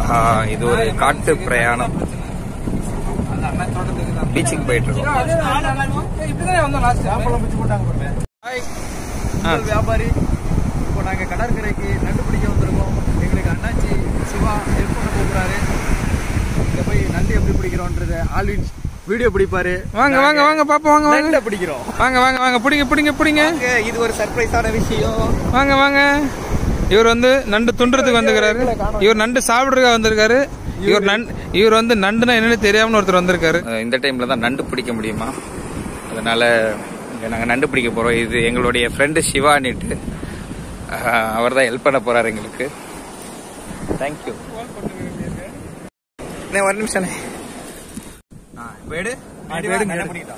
ஆ, இது ஒரு காட்டு பிரயாணம் பீச்சுக்கு போயிட்டு இருக்கோம் ஹாய். ஆ, உங்கள் வியாபாரி இப்போ நாங்கள் கடற்கரைக்கு நண்டு பிடிக்க வந்திருக்கோம் எங்களுக்கு அண்ணாச்சி சிவா ஹெல்ப் பண்ண போகிறாரு இங்கே போய் நண்டு எப்படி பிடிக்கிறோன்றது ஆல்வின் வீடியோ பிடிப்பாரு வாங்க வாங்க வாங்க பாப்பா வாங்க வாங்க நண்டை பிடிக்கிறோம் வாங்க வாங்க வாங்க பிடிங்க பிடிங்க பிடிங்க வாங்க, இது ஒரு சர்ப்ரைஸான விஷயம் வாங்க வாங்க இவர் வந்து நண்டு துண்டுறதுக்கு வந்துருக்காரு இவர் நண்டு சாப்பிடுறதுக்காக வந்திருக்காரு இவர் நண்டு இவர் வந்து நண்டுனா என்னன்னு தெரியாம ஒருத்தர் வந்திருக்காரு இந்த டைம்ல தான் நண்டு பிடிக்க முடியுமா அதனால இங்க நாங்க நண்டு பிடிக்க போறோம் இது எங்களுடைய ஃப்ரெண்டு சிவானிட்டு அவர் தான் ஹெல்ப் பண்ண போறாரு எங்களுக்கு தேங்க்யூ ஒரு நிமிஷம் வேடு நண்டு பிடிக்கிட்டோம்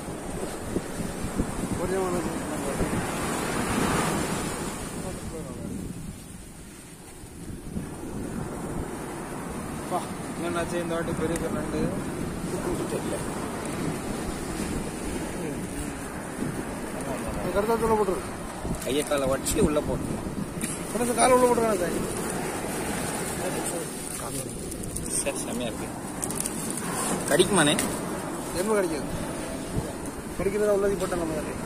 என்னாச்சு இந்த வாட்டி பெரிய நண்டு கையை காலை வச்சு உள்ள போட்டு கால உள்ள போட்டுருக்காங்க சார் சரி செம்மையா இருக்கு கடிக்குமானே எருமை கிடைக்காது கிடைக்கிறதா உள்ளதி போட்டேன் நம்ம தானே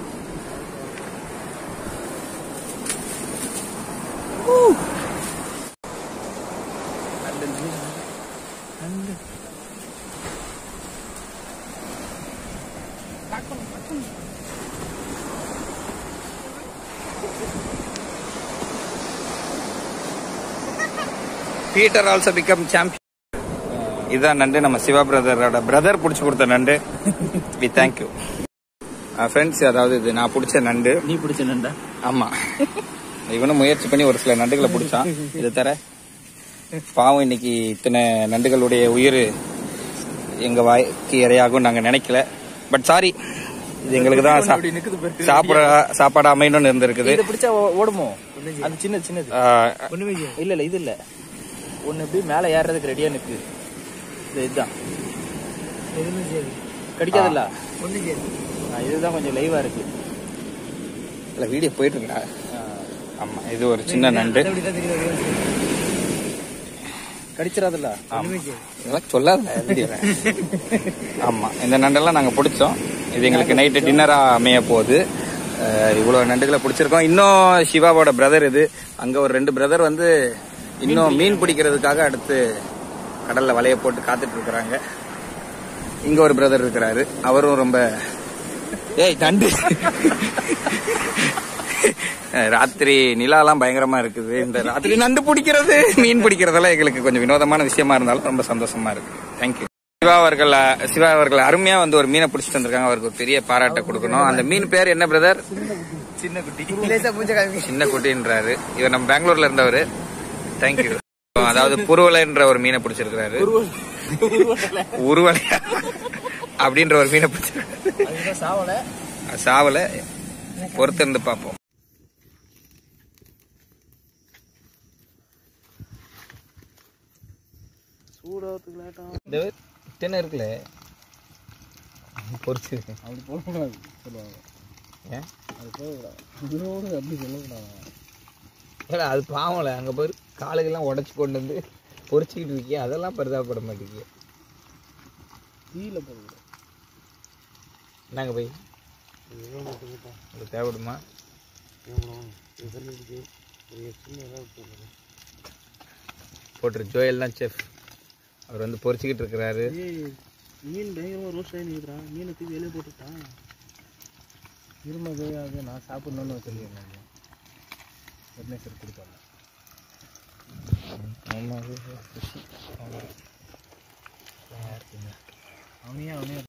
பீட்டர் ஆல்சோ பிகம் சாம்பியன் இதுதான் நண்டு நம்ம சிவா பிரதரோட பிரதர் பிடிச்சி கொடுத்த நண்டு வி தேங்க்யூ ஃப்ரெண்ட்ஸ் அதாவது இது நான் பிடிச்ச நண்டு நீ பிடிச்ச நண்டா ஆமா இவனும் முயற்சி பண்ணி ஒரு சில நண்டுகளை பிடிச்சான் இது தர பாவம் இன்னைக்கு இத்தனை நண்டுகளுடைய உயிர் எங்க வாய்க்கு இரையாகும் நாங்க நினைக்கல பட் சாரி இது எங்களுக்கு தான் சா- சாப்பிட சாப்பாடு அமையணும்னு இருந்திருக்குது இதை பிடிச்சா ஓ- ஓடுமோ அது சின்னது சின்னது ஆஹ், இல்ல இல்ல இது இல்ல ஒண்ணு எப்படி மேல ஏறுறதுக்கு ரெடியா நிக்கு இது இதுதான் கடிக்காதுல்ல ஆ, இதுதான் கொஞ்சம் லைவா இருக்கு இல்ல வீடியோ போயிட்டு இருக்கா ஆமா இது ஒரு சின்ன நண்டு கடிச்சிடாதுல்ல ஆமா. இதெல்லாம் சொல்லாத வீடியோல. ஆமா இந்த நண்டெல்லாம் நாங்க பிடிச்சோம் இது எங்களுக்கு நைட்டு டின்னரா அமைய போகுது அஹ், இவ்வளவு நண்டுகளை பிடிச்சிருக்கோம் இன்னும் சிவாவோட பிரதர் இது அங்க ஒரு ரெண்டு பிரதர் வந்து இன்னும் மீன் பிடிக்கிறதுக்காக அடுத்து கடல்ல வலைய போட்டு காத்துட்டு இருக்கிறாங்க இங்க ஒரு பிரதர் இருக்கிறாரு அவரும் ரொம்ப ஏய் நண்டு ராத்திரி நிலாலாம் பயங்கரமா இருக்குது இந்த ராத்திரி நண்டு பிடிக்கிறது மீன் பிடிக்கிறதெல்லாம் எங்களுக்கு கொஞ்சம் வினோதமான விஷயமா இருந்தாலும் ரொம்ப சந்தோஷமா இருக்கு தேங்க்யூ சிவா அவர்கள் அஹ், சிவா அவர்கள் அருமையா வந்து ஒரு மீனை பிடிச்சிட்டு வந்திருக்காங்க அவருக்கு ஒரு பெரிய பாராட்ட கொடுக்கணும் அந்த மீன் பேர் என்ன பிரதர் சின்ன குட்டி லேசா பூஞ்ச காமி சின்ன குட்டின்றாரு இவர் நம்ம பெங்களூர்ல இருந்தவர் தேங்க்யூ அதாவது புருவலைன்ற ஒரு மீனை பிடிச்சிருக்கிறாரு உருவலை அப்படின்ற ஒரு மீனை பிடிச்சிருக்காரு அதுதான் சாவல சாவல பொறுத்திருந்து பார்ப்போம் சூடாத்துக்கு லேட்டா இந்த தின்ன இருக்குல்ல பொறிச்சு அப்படி போடக்கூடாது சொல்லுவாங்க ஏன் அது போகக்கூடாது இதோடு அப்படி சொல்லக்கூடாது ஏடா அது பாவம்ல அங்க போய் காலுக்கெல்லாம் உடைச்சு கொண்டு வந்து பொறிச்சிக்கிட்டு இருக்கிய அதெல்லாம் பரிதாபப்பட மாட்டேங்க தீயில போகக்கூடாது என்னங்க போய் உங்களுக்கு தேவைப்படுமா போட்டுரு ஜோயல் தான் செஃப் அவர் வந்து பொறிச்சிக்கிட்டு இருக்கிறாரு மீன் பயங்கரமா ரோஸ்ட் ஆகி நிற்கிறான் மீனை தூக்கி வெளியே போட்டுட்டான் இருமது அது நான் சாப்பிடணும்னு சொல்லியிருந்தேன் விக்னேஸ்வர் கொடுத்தாங்க அவனையே அவனையே